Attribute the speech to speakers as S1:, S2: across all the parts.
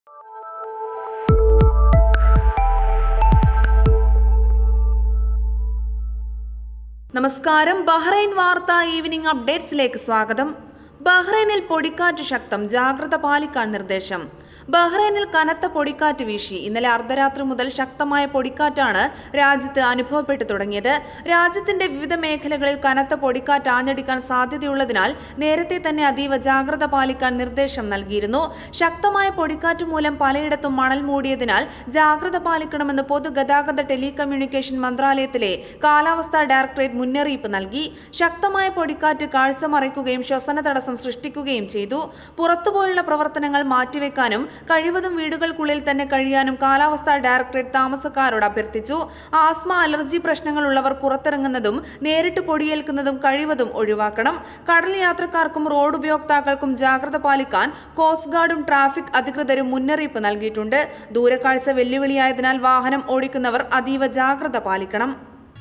S1: നമസ്കാരം ബഹ്റൈൻ വാർത്ത ഈവനിംഗ് അപ്ഡേറ്റ്സിലേക്ക് സ്വാഗതം ബഹ്റൈനിൽ പൊടിക്കാറ്റ് ശക്തം ജാഗ്രത പാലിക്കാൻ നിർദ്ദേശം ബഹ്റൈനിൽ കനത്ത പൊടിക്കാറ്റ് വീശി ഇന്നലെ അർദ്ധരാത്രി മുതൽ ശക്തമായ പൊടിക്കാറ്റാണ് രാജ്യത്ത് അനുഭവപ്പെട്ടു തുടങ്ങിയത് രാജ്യത്തിന്റെ വിവിധ മേഖലകളിൽ കനത്ത പൊടിക്കാറ്റ് ആഞ്ഞടിക്കാൻ സാധ്യതയുള്ളതിനാൽ നേരത്തെ തന്നെ അതീവ ജാഗ്രത പാലിക്കാൻ നിർദ്ദേശം നൽകിയിരുന്നു ശക്തമായ പൊടിക്കാറ്റ് മൂലം പലയിടത്തും മണൽ മൂടിയതിനാൽ ജാഗ്രത പാലിക്കണമെന്ന് പൊതുഗതാഗത ടെലികമ്മ്യൂണിക്കേഷൻ മന്ത്രാലയത്തിലെ കാലാവസ്ഥാ ഡയറക്ടറേറ്റ് മുന്നറിയിപ്പ് നൽകി ശക്തമായ പൊടിക്കാറ്റ് കാഴ്ച മറയ്ക്കുകയും ശ്വസന തടസ്സം സൃഷ്ടിക്കുകയും ചെയ്തു പുറത്തുപോയുള്ള പ്രവർത്തനങ്ങൾ മാറ്റിവെക്കാനും കഴിവതും വീടുകൾക്കുള്ളിൽ തന്നെ കഴിയാനും കാലാവസ്ഥാ ഡയറക്ടറേറ്റ് താമസക്കാരോട് അഭ്യർത്ഥിച്ചു ആസ്മ അലർജി പ്രശ്നങ്ങളുള്ളവർ പുറത്തിറങ്ങുന്നതും നേരിട്ട് പൊടിയേൽക്കുന്നതും കഴിവതും ഒഴിവാക്കണം കടൽ യാത്രക്കാർക്കും റോഡ് ഉപയോക്താക്കൾക്കും ജാഗ്രത പാലിക്കാൻ കോസ്റ്റ് ഗാർഡും ട്രാഫിക് അധികൃതരും മുന്നറിയിപ്പ് നൽകിയിട്ടുണ്ട് ദൂരക്കാഴ്ച വെല്ലുവിളിയായതിനാൽ വാഹനം ഓടിക്കുന്നവർ അതീവ ജാഗ്രത പാലിക്കണം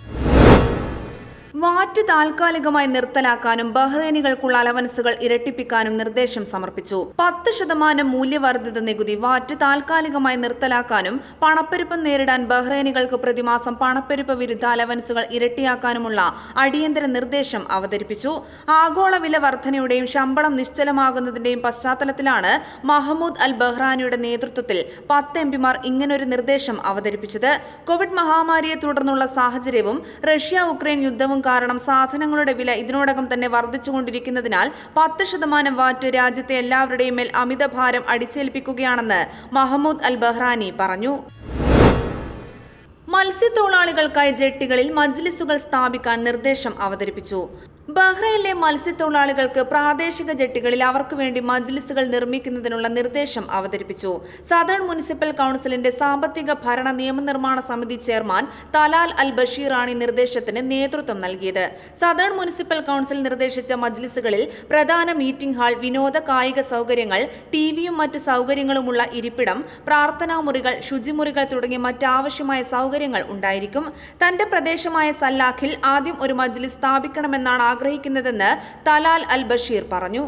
S1: വാറ്റ് താൽക്കാലികമായി നിർത്തലാക്കാനും ബഹ്റൈനികൾക്കുള്ള അലവൻസുകൾ ഇരട്ടിപ്പിക്കാനും നിർദ്ദേശം സമർപ്പിച്ചു പത്ത് ശതമാനം മൂല്യവർദ്ധിത നികുതി വാറ്റ് താൽക്കാലികമായി നിർത്തലാക്കാനും പണപ്പെരുപ്പം നേരിടാൻ ബഹ്റൈനികൾക്ക് പ്രതിമാസം പണപ്പെരുപ്പ വിരുദ്ധ അലവൻസുകൾ ഇരട്ടിയാക്കാനുമുള്ള അടിയന്തര നിർദ്ദേശം അവതരിപ്പിച്ചു ആഗോള വില വർധനയുടെയും ശമ്പളം നിശ്ചലമാകുന്നതിന്റെയും പശ്ചാത്തലത്തിലാണ് മഹമ്മൂദ് അൽ ബഹ്റാനിയുടെ നേതൃത്വത്തിൽ പത്ത് എം പിമാർ ഇങ്ങനൊരു നിർദ്ദേശം അവതരിപ്പിച്ചത് കോവിഡ് മഹാമാരിയെ തുടർന്നുള്ള സാഹചര്യവും റഷ്യ ഉക്രൈൻ യുദ്ധവും കാരണം സാധനങ്ങളുടെ വില ഇതിനോടകം തന്നെ വർദ്ധിച്ചുകൊണ്ടിരിക്കുന്നതിനാൽ പത്ത് ശതമാനം വാറ്റ് രാജ്യത്തെ എല്ലാവരുടെയും മേൽ അമിതഭാരം അടിച്ചേൽപ്പിക്കുകയാണെന്ന് മഹമ്മൂദ് അൽ ബഹ്റാനി പറഞ്ഞു മത്സ്യത്തൊഴിലാളികൾക്കായി ജെട്ടികളിൽ മജ്ലിസുകൾ സ്ഥാപിക്കാൻ നിർദ്ദേശം അവതരിപ്പിച്ചു ബഹ്റൈനിലെ മത്സ്യത്തൊഴിലാളികൾക്ക് പ്രാദേശിക ജെട്ടികളിൽ അവർക്ക് വേണ്ടി മജ്ലിസുകൾ നിർമ്മിക്കുന്നതിനുള്ള നിർദ്ദേശം അവതരിപ്പിച്ചു സദേൺ മുനിസിപ്പൽ കൗൺസിലിന്റെ സാമ്പത്തിക ഭരണ നിയമനിർമ്മാണ സമിതി ചെയർമാൻ തലാൽ അൽ ബഷീറാണ് ഈ നിർദ്ദേശത്തിന് നേതൃത്വം നൽകിയത് സദേൺ മുനിസിപ്പൽ കൗൺസിൽ നിർദ്ദേശിച്ച മജ്ലിസുകളിൽ പ്രധാന മീറ്റിംഗ് ഹാൾ വിനോദ കായിക സൗകര്യങ്ങൾ ടിവിയും മറ്റ് സൗകര്യങ്ങളുമുള്ള ഇരിപ്പിടം പ്രാർത്ഥനാ മുറികൾ ശുചിമുറികൾ തുടങ്ങിയ മറ്റാവശ്യമായ സൗകര്യങ്ങൾ ഉണ്ടായിരിക്കും തന്റെ പ്രദേശമായ സല്ലാഖിൽ ആദ്യം ഒരു മജ്ലിസ് സ്ഥാപിക്കണമെന്നാണ് ആഗ്രഹിക്കുന്നതെന്ന് തലാൽ അൽ ബഷീർ പറഞ്ഞു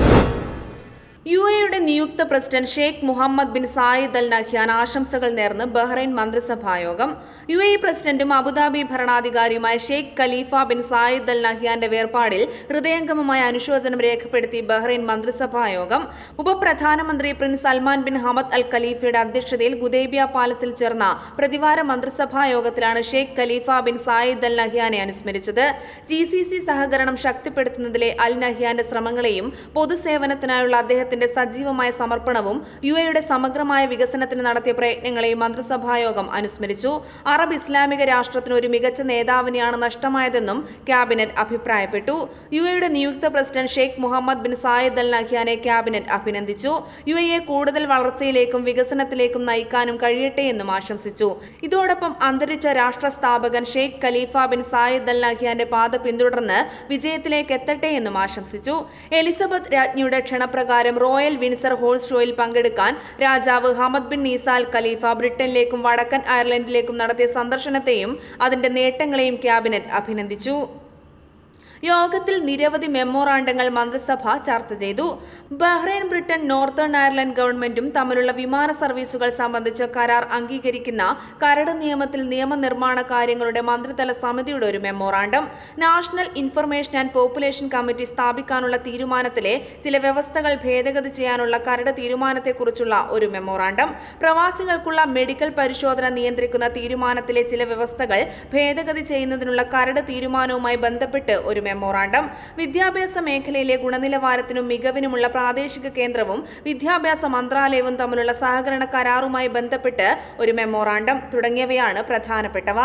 S1: യു എയുടെ നിയുക്ത president Sheikh Mohammed bin Zayed Al Nahyan ആശംസകൾ നേർന്ന് ബഹ്റൈൻ മന്ത്രിസഭായോഗം യു എ പ്രസിഡന്റും അബുദാബി ഭരണാധികാരിയുമായ Sheikh Khalifa bin Zayed Al നഹ്യാന്റെ വേർപാടിൽ ഹൃദയംഗമമായ അനുശോചനം രേഖപ്പെടുത്തി ബഹ്റൈൻ മന്ത്രിസഭായോഗം ഉപപ്രധാനമന്ത്രി prince Salman bin Hamad Al ഖലീഫയുടെ അധ്യക്ഷതയിൽ ഗുദേബിയ പാലസിൽ ചേർന്ന പ്രതിവാര മന്ത്രിസഭാ യോഗത്തിലാണ് Sheikh Khalifa bin Zayed Al നഹ്യാനെ അനുസ്മരിച്ചത് ജി സി സി സഹകരണം ശക്തിപ്പെടുത്തുന്നതിലെ അൽ നഹ്യാന്റെ ശ്രമങ്ങളെയും പൊതുസേവനത്തിനായുള്ള അദ്ദേഹത്തിന്റെ സജീവമായ സമർപ്പണവും യു എയുടെ സമഗ്രമായ വികസനത്തിന് നടത്തിയ പ്രയത്നങ്ങളെയും മന്ത്രിസഭായോഗം അനുസ്മരിച്ചു അറബ് ഇസ്ലാമിക രാഷ്ട്രത്തിന് ഒരു മികച്ച നേതാവിനെയാണ് നഷ്ടമായതെന്നും ക്യാബിനറ്റ് അഭിപ്രായപ്പെട്ടു യു എയുടെ നിയുക്ത president Sheikh Mohammed bin Zayed Al നഹ്യാനെ ക്യാബിനറ്റ് അഭിനന്ദിച്ചു യു എയെ കൂടുതൽ വളർച്ചയിലേക്കും വികസനത്തിലേക്കും നയിക്കാനും കഴിയട്ടെ എന്നും ആശംസിച്ചു ഇതോടൊപ്പം അന്തരിച്ച രാഷ്ട്ര സ്ഥാപകൻ Sheikh Khalifa bin Zayed Al നഹ്യാന്റെ പാത പിന്തുടർന്ന് വിജയത്തിലേക്ക് എത്തട്ടെ എന്നും ആശംസിച്ചു എലിസബത്ത് രാജ്ഞിയുടെ ക്ഷണപ്രകാരം റോയൽ വിൻസർ ഹോൾസ് ഷോയിൽ പങ്കെടുക്കാൻ രാജാവ് ഹമദ് ബിൻ നീസാൽ ഖലീഫ ബ്രിട്ടനിലേക്കും വടക്കൻ അയർലൻഡിലേക്കും നടത്തിയ സന്ദർശനത്തെയും അതിന്റെ നേട്ടങ്ങളെയും ക്യാബിനറ്റ് അഭിനന്ദിച്ചു യോഗത്തിൽ നിരവധി മെമ്മോറാണ്ടങ്ങൾ മന്ത്രിസഭ ചർച്ച ചെയ്തു ബഹ്റൈൻ ബ്രിട്ടൻ നോർത്തേൺ അയർലൻഡ് ഗവൺമെന്റും തമ്മിലുള്ള വിമാന സർവീസുകൾ സംബന്ധിച്ച കരാർ അംഗീകരിക്കുന്ന കരട് നിയമത്തിൽ നിയമനിർമ്മാണ കാര്യങ്ങളുടെ മന്ത്രിതല സമിതിയുടെ ഒരു memorandum national information and population committee സ്ഥാപിക്കാനുള്ള തീരുമാനത്തിലെ ചില വ്യവസ്ഥകൾ ഭേദഗതി ചെയ്യാനുള്ള കരട് തീരുമാനത്തെക്കുറിച്ചുള്ള ഒരു മെമ്മോറാണ്ടം പ്രവാസികൾക്കുള്ള മെഡിക്കൽ പരിശോധന നിയന്ത്രിക്കുന്ന തീരുമാനത്തിലെ ചില വ്യവസ്ഥകൾ ഭേദഗതി ചെയ്യുന്നതിനുള്ള കരട് തീരുമാനവുമായി ബന്ധപ്പെട്ട് ഒരു മെമ്മോറാണ്ടം വിദ്യാഭ്യാസ മേഖലയിലെ ഗുണനിലവാരത്തിനും മികവിനുമുള്ള പ്രാദേശിക കേന്ദ്രവും വിദ്യാഭ്യാസ മന്ത്രാലയവും തമ്മിലുള്ള സഹകരണ കരാറുമായി ബന്ധപ്പെട്ട് ഒരു മെമ്മോറാണ്ടം തുടങ്ങിയവയാണ് പ്രധാനപ്പെട്ടവ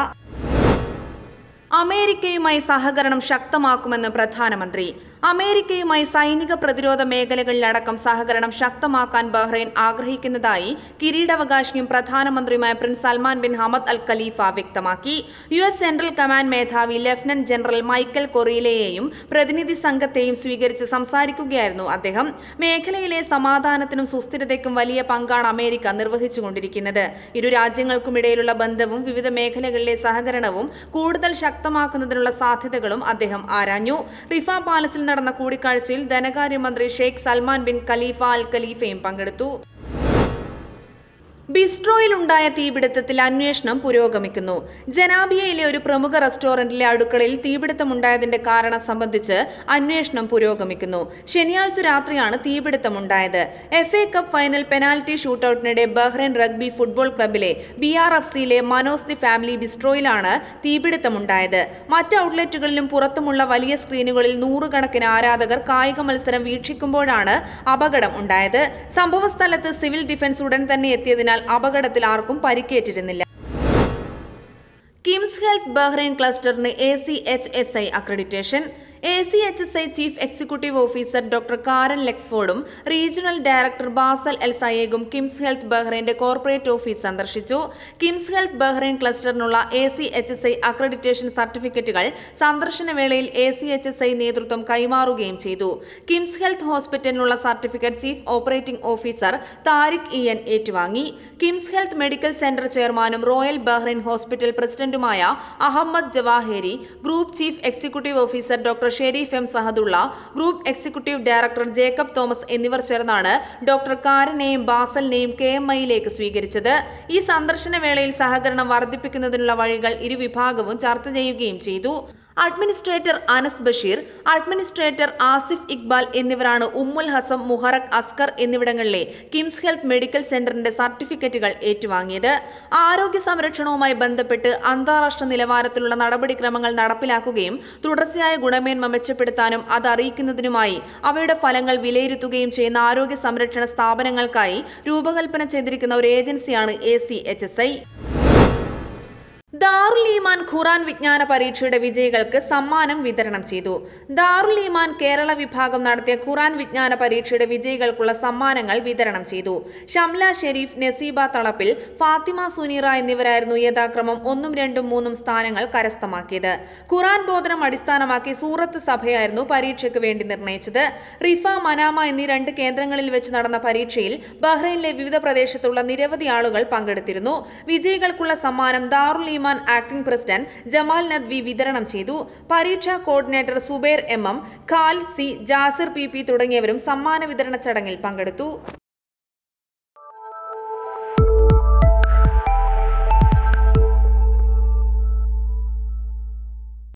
S1: അമേരിക്കയുമായി സഹകരണം ശക്തമാക്കുമെന്ന് പ്രധാനമന്ത്രി അമേരിക്കയുമായി സൈനിക പ്രതിരോധ മേഖലകളിലടക്കം സഹകരണം ശക്തമാക്കാൻ ബഹ്റൈൻ ആഗ്രഹിക്കുന്നതായി കിരീടാവകാശിയും പ്രധാനമന്ത്രിയുമായ prince Salman bin Hamad Al Khalifa വ്യക്തമാക്കി യു എസ് സെൻട്രൽ കമാൻഡ് മേധാവി ലഫ്റ്റനന്റ് ജനറൽ മൈക്കൽ കൊറിയിലെയും പ്രതിനിധി സംഘത്തെയും സ്വീകരിച്ച് സംസാരിക്കുകയായിരുന്നു അദ്ദേഹം മേഖലയിലെ സമാധാനത്തിനും സുസ്ഥിരതയ്ക്കും വലിയ പങ്കാണ് അമേരിക്ക നിർവഹിച്ചുകൊണ്ടിരിക്കുന്നത് ഇരു രാജ്യങ്ങൾക്കുമിടയിലുള്ള ബന്ധവും വിവിധ മേഖലകളിലെ സഹകരണവും കൂടുതൽ ശക്തമാക്കുന്നതിനുള്ള സാധ്യതകളും അദ്ദേഹം ആരാഞ്ഞു റിഫ പാലസിൽ നടന്ന കൂടിക്കാഴ്ചയിൽ ധനകാര്യമന്ത്രി Sheikh Salman bin Khalifa Al ഖലീഫയും പങ്കെടുത്തു ബിസ്ട്രോയിലുണ്ടായ തീപിടുത്തത്തിൽ അന്വേഷണം പുരോഗമിക്കുന്നു ജനാബിയയിലെ ഒരു പ്രമുഖ റെസ്റ്റോറന്റിലെ അടുക്കളയിൽ തീപിടുത്തമുണ്ടായതിന്റെ കാരണം സംബന്ധിച്ച് അന്വേഷണം പുരോഗമിക്കുന്നു ശനിയാഴ്ച രാത്രിയാണ് തീപിടുത്തമുണ്ടായത് F A cup final penalty ഷൂട്ടൌട്ടിനിടെ ബഹ്റൈൻ റഗ്ബി ഫുട്ബോൾ ക്ലബിലെ ബി ആർ എഫ് സിയിലെ മനോസ് ദി ഫാമിലി ബിസ്ട്രോയിലാണ് തീപിടുത്തമുണ്ടായത് മറ്റ് ഔട്ട്ലെറ്റുകളിലും പുറത്തുമുള്ള വലിയ സ്ക്രീനുകളിൽ നൂറുകണക്കിന് ആരാധകർ കായിക മത്സരം വീക്ഷിക്കുമ്പോഴാണ് അപകടം ഉണ്ടായത് സംഭവസ്ഥലത്ത് സിവിൽ ഡിഫൻസ് ഉടൻ തന്നെ എത്തിയതിനാൽ അപകടത്തിൽ ആർക്കും പരിക്കേറ്റിരുന്നില്ല കിംസ് ഹെൽത്ത് ബഹ്റൈൻ ക്ലസ്റ്ററിന് A C H S I accreditation A C H S I chief executive officer doctor Karen ലെക്സ്ഫോർഡും റീജിയണൽ ഡയറക്ടർ ബാസൽ എൽ സയേഗും കിംസ് ഹെൽത്ത് ബഹ്റൈന്റെ കോർപ്പറേറ്റ് ഓഫീസ് സന്ദർശിച്ചു കിംസ് ഹെൽത്ത് ബഹ്റൈൻ ക്ലസ്റ്ററിനുള്ള A C H S I accreditation സർട്ടിഫിക്കറ്റുകൾ സന്ദർശന വേളയിൽ A C H S I നേതൃത്വം കൈമാറുകയും ചെയ്തു കിംസ് ഹെൽത്ത് ഹോസ്പിറ്റലിനുള്ള certificate chief operating officer Tariq ഇയൻ ഏറ്റുവാങ്ങി കിംസ് ഹെൽത്ത് മെഡിക്കൽ സെന്റർ ചെയർമാനും റോയൽ ബഹ്റൈൻ ഹോസ്പിറ്റൽ പ്രസിഡന്റുമായ Ahmed Jawahery group chief executive officer doctor Sherif M Sahadulla group executive director Jacob Thomas എന്നിവർ ചേർന്നാണ് ഡോക്ടർ കാരനെയും ബാസലിനെയും കെ എം ഐയിലേക്ക് സ്വീകരിച്ചത് ഈ സന്ദർശന വേളയിൽ സഹകരണം വർദ്ധിപ്പിക്കുന്നതിനുള്ള വഴികൾ ഇരുവിഭാഗവും ചർച്ച ചെയ്യുകയും ചെയ്തു അഡ്മിനിസ്ട്രേറ്റർ അനസ് ബഷീർ അഡ്മിനിസ്ട്രേറ്റർ ആസിഫ് ഇക്ബാൽ എന്നിവരാണ് ഉമ്മുൽ ഹസം മുഹറക് അസ്കർ എന്നിവിടങ്ങളിലെ കിംസ് ഹെൽത്ത് മെഡിക്കൽ സെന്ററിന്റെ സർട്ടിഫിക്കറ്റുകൾ ഏറ്റുവാങ്ങിയത് ആരോഗ്യ സംരക്ഷണവുമായി ബന്ധപ്പെട്ട് അന്താരാഷ്ട്ര നിലവാരത്തിലുള്ള നടപടിക്രമങ്ങൾ നടപ്പിലാക്കുകയും തുടർച്ചയായ ഗുണമേന്മ മെച്ചപ്പെടുത്താനും അത് അറിയിക്കുന്നതിനുമായി അവയുടെ ഫലങ്ങൾ വിലയിരുത്തുകയും ചെയ്യുന്ന ആരോഗ്യ സംരക്ഷണ സ്ഥാപനങ്ങൾക്കായി രൂപകൽപ്പന ചെയ്തിരിക്കുന്ന ഒരു ഏജൻസിയാണ് A C H S I Darul Iman Quran വിജ്ഞാന പരീക്ഷയുടെ വിജയികൾക്ക് സമ്മാനം വിതരണം ചെയ്തു ദാറുൽ ഈമാൻ കേരള വിഭാഗം നടത്തിയ ഖുറാൻ വിജ്ഞാന പരീക്ഷയുടെ വിജയികൾക്കുള്ള സമ്മാനങ്ങൾ വിതരണം ചെയ്തു ഷംല ഷെരീഫ് നസീബ തളപ്പിൽ ഫാത്തിമ സുനീറ എന്നിവരായിരുന്നു യഥാക്രമം ഒന്നും രണ്ടും മൂന്നും സ്ഥാനങ്ങൾ കരസ്ഥമാക്കിയത് ഖുറാൻ ബോധനം അടിസ്ഥാനമാക്കി സൂറത്ത് സഭയായിരുന്നു പരീക്ഷയ്ക്ക് വേണ്ടി നിർണയിച്ചത് റിഫ മനാമ എന്നീ രണ്ട് കേന്ദ്രങ്ങളിൽ വെച്ച് നടന്ന പരീക്ഷയിൽ ബഹ്റൈനിലെ വിവിധ പ്രദേശത്തുള്ള നിരവധി ആളുകൾ പങ്കെടുത്തിരുന്നു വിജയികൾക്കുള്ള സമ്മാനം ദാറുൽ ഈമാൻ ആക്ടിംഗ് പ്രസിഡന്റ് ജമാൽ നദ്വി വിതരണം ചെയ്തു പരീക്ഷാ coordinator Subair M M Khalid C Jasir P P തുടങ്ങിയവരും സമ്മാന വിതരണ ചടങ്ങിൽ പങ്കെടുത്തു